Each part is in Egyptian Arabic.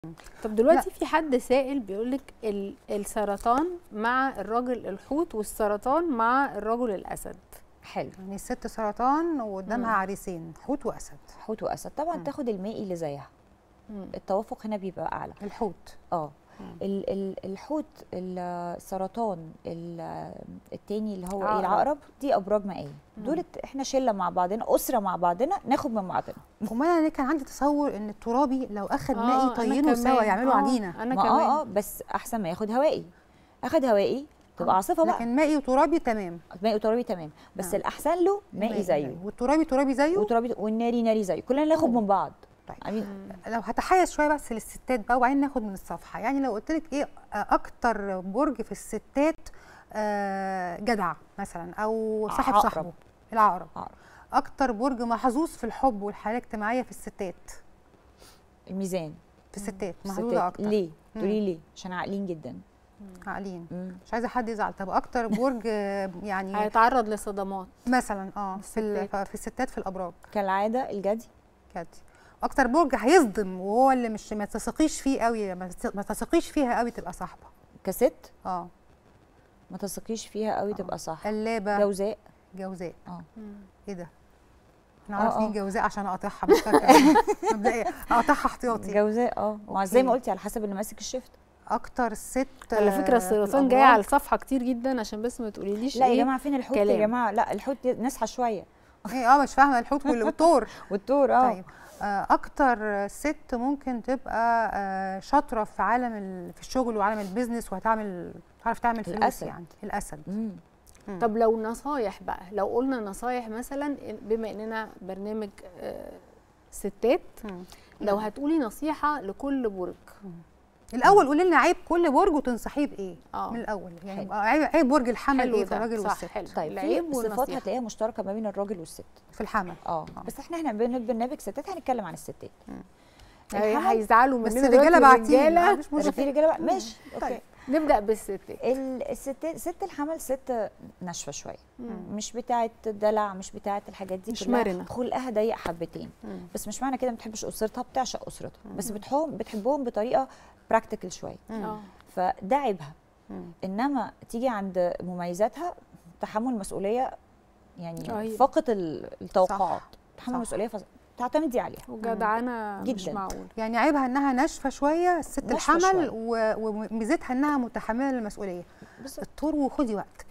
طب دلوقتي في حد سائل بيقول لك السرطان مع الراجل الحوت والسرطان مع الرجل الاسد حلو يعني الست سرطان وقدامها مم. عريسين حوت واسد حوت واسد طبعا مم. تاخد المائي اللي زيها مم. التوافق هنا بيبقى اعلى الحوت اه مم. ال- ال- الحوت السرطان ال- التاني اللي هو ايه عقرب. العقرب دي ابراج مائيه مم. دول احنا شله مع بعضنا اسره مع بعضنا ناخد من بعضنا وما انا كان عندي تصور ان الترابي لو اخد آه، مائي أنا يطينوا سوا كمان. يعملوا آه، عجينه انا ما كمان اه اه بس احسن ما ياخد هوائي اخد هوائي تبقى آه، عاصفه بقى لكن مائي وترابي تمام مائي وترابي تمام بس آه. الاحسن له مائي زيه والترابي ترابي زيه وترابي والناري ناري زيه كلنا ناخد أوه. من بعض طيب. عاملين مم. لو هتحيز شويه بس للستات بقى وبعدين ناخد من الصفحه يعني لو قلت لك ايه آه، اكتر برج في الستات آه، جدع مثلا او صاحب عقرب. صاحبه العقرب عقرب. اكتر برج محظوظ في الحب والحياه الاجتماعيه في الستات الميزان في الستات الستات. محظوظه اكتر ليه مم. تقولي ليه عشان عاقلين جدا عاقلين مم. مش عايزه حد يزعل طب اكتر برج آه، يعني هيتعرض لصدمات مثلا اه في ال- الستات. في الستات في الابراج كالعاده الجدي كده اكتر برج هيصدم وهو اللي مش ما تثقيش فيه قوي ما تث- ما تثقيش فيها قوي تبقى صاحبه كست اه ما تثقيش فيها قوي تبقى صح قلابه جوزاء جوزاء اه مم. ايه ده آه، نعرف آه. مين جوزاء عشان اقاطعها مش فاكره مبدئيا اقاطعها احتياطي جوزاء اه ما زي ما قلتي على حسب اللي ماسك الشفت اكتر ست على فكره آه، السرطان في جاي على الأبراج. الصفحه كتير جدا عشان بس ما تقوليليش لا ايه يا جماعه فين الحوت يا كلام. جماعه لا الحوت نصحى شويه ايه اه مش فاهمه الحوت وال- والثور والثور اه طيب آه، اكتر ست ممكن تبقى آه، شاطره في عالم ال- في الشغل وعالم البيزنس وهتعمل تعرف تعمل فلوس الأسد. يعني الاسد مم. مم. طب لو نصايح بقى لو قلنا نصايح مثلا بما اننا برنامج آه، ستات مم. لو هتقولي نصيحه لكل برج الاول قولي لنا عيب كل برج وتنصحيه بايه اه من الاول يعني حلو. يبقى عيب عيب برج الحمل حلو ايه في ده، الراجل صح، والست حلو. طيب العيب في صفات والنصيحة. هتلاقيها مشتركه ما بين الراجل والست في الحمل اه آه. بس احنا هنا بن- برنامج ستات هنتكلم عن الستات هي- الحمل- هيزعلوا بس مننا الرجاله دلوقتي باعتين آه، الرجاله مش في مشكله رجاله بقى ماشي اوكي طيب. نبدا بالستات ال- الستات ست الحمل ست ناشفه شويه مم. مش بتاعه دلع مش بتاعه الحاجات دي مش كلها. مرنة. خلقها ضيق حبتين مم. بس مش معنى كده ما بتحبش اسرتها بتعشق اسرتها بس بتحبهم بتحبهم بطريقه براكتيكال شويه اه فده عيبها مم. انما تيجي عند مميزاتها تحمل مسؤوليه يعني أيوة. فاقط ال- التوقعات تحمل صح. مسؤوليه فز... تعتمدي عليها وجدعانه مش جداً. معقول يعني عيبها انها ناشفه شويه الست ناشفة الحمل شوية. و- وميزتها انها متحمله للمسؤوليه بس الطور وخدي وقتك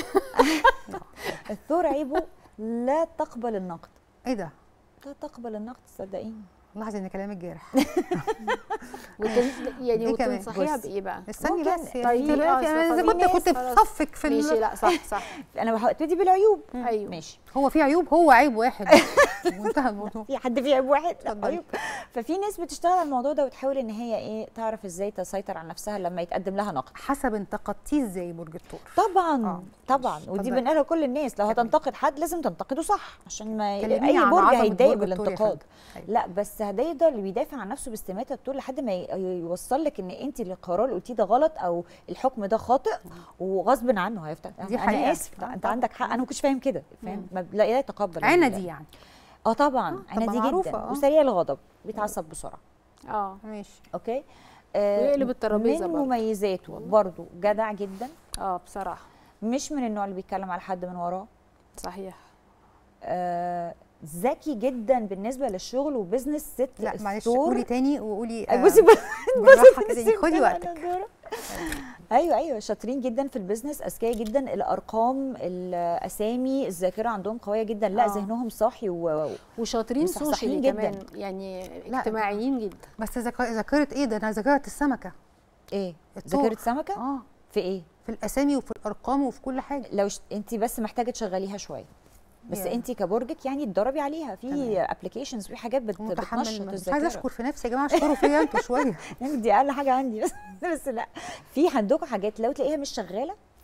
الثور عيبه لا تقبل النقد ايه ده لا تقبل النقد صدقيني لاحظي ان كلامك جارح وتن... يعني إيه كمان؟ وتنصحيها بص. بايه بقى استني ممكن بس طيب، يعني آه، دلوقتي انا اذا في كنت ناس كنت في خلاص. صفك في ماشي ال- لا صح صح انا هبتدي بالعيوب ايوه ماشي هو في عيوب هو عيب واحد وانتهى الموضوع في حد فيه عيب واحد لا اتفضلي. عيوب ففي ناس بتشتغل على الموضوع ده وتحاول ان هي ايه تعرف ازاي تسيطر على نفسها لما يتقدم لها نقد حسب انتقدتيه ازاي برج الثور طبعا آه، طبعا ماشي. ودي اتفضلي. بنقولها لكل الناس لو كملي. هتنتقد حد لازم تنتقده صح عشان ما كلميني اي عن برج عظمة هيتضايق برج الثور يا بالانتقاد فندم. أيوة. لا بس ده يقدر اللي بيدافع عن نفسه باستماتة الطول لحد ما ي- يوصل لك ان انت القرار اللي قلتيه ده غلط او الحكم ده خاطئ وغصب عنه هيفتح دي انا حقيقة. اسف آه، انت طبعا. عندك حق انا ما كنتش فاهم كده فاهم ما لا لا يتقبل عندي يعني اه طبعا آه، عندي طبعا جدا معروفة، آه. وسريع الغضب بيتعصب بسرعه اه ماشي اوكي آه ويقلب الترابيزة من برضه. مميزاته برضه جدع جدا اه بصراحه مش من النوع اللي بيتكلم على حد من وراه صحيح آه، ذكي جدا بالنسبه للشغل وبزنس ست لا معلش الثور. قولي تاني وقولي آه، آه، بصي بالراحه كده يعني خدي أنا وقتك دورة. ايوه ايوه شاطرين جدا في البيزنس اذكياء جدا الارقام الاسامي الذاكره عندهم قويه جدا لا آه. ذهنهم صاحي و... وشاطرين مصحصحين سوشيالي جداً. كمان يعني لا. اجتماعيين جدا بس ذاك- ذاكره ايه ده انا ذاكره السمكه ايه الثور. ذاكره سمكه اه في ايه في الاسامي وفي الارقام وفي كل حاجه لو ش... انت بس محتاجه تشغليها شويه بس يا. انت كبرجك يعني تدربي عليها في تمام. ابلكيشنز في حاجات بت... بتنشط متحمل مش عايزه الذاكره اشكر في نفسي يا جماعه اشكروا فيا انتوا شويه يعني دي اقل حاجه عندي بس بس لا في عندكم حاجات لو تلاقيها مش شغاله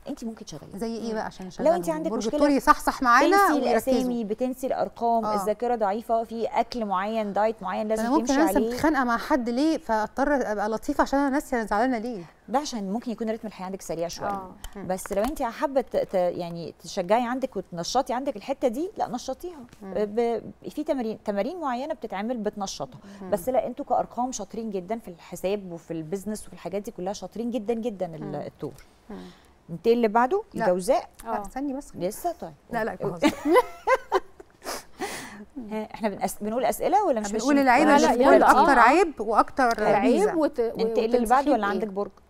انت ممكن تشغليه زي ايه بقى عشان لو نشغلهم أنت عندك برج مشكلة الثور يصحصح معانا بتنسي ويركزوا الاسامي بتنسي الارقام آه. الذاكره ضعيفه في اكل معين دايت معين لازم انا ممكن تمشي انسى عليه متخانقه مع حد ليه فاضطر ابقى لطيفه عشان انا ناسيه انا زعلانه ليه ده عشان ممكن يكون رتم الحياه عندك سريع شويه اه بس لو انت حابه ت- ت- يعني تشجعي عندك وتنشطي عندك الحته دي لا نشطيها ب... في تمارين تمارين معينه بتتعمل بتنشطها بس لا انتوا كارقام شاطرين جدا في الحساب وفي البيزنس وفي الحاجات دي كلها شاطرين جدا جدا ال- التور ننتقل اللي بعده لا. الجوزاء لا اه استني بس لسه طيب لا لا بهزر. ها، احنا بنأس... بنقول اسئله ولا مش بنقول ماشيين؟ العيب لا، اللي لا، في يلا. كل اكتر آه. عيب واكتر العيب ميزه وت... ننتقل اللي وتنصحيه بعده ولا بإيه؟ عندك برج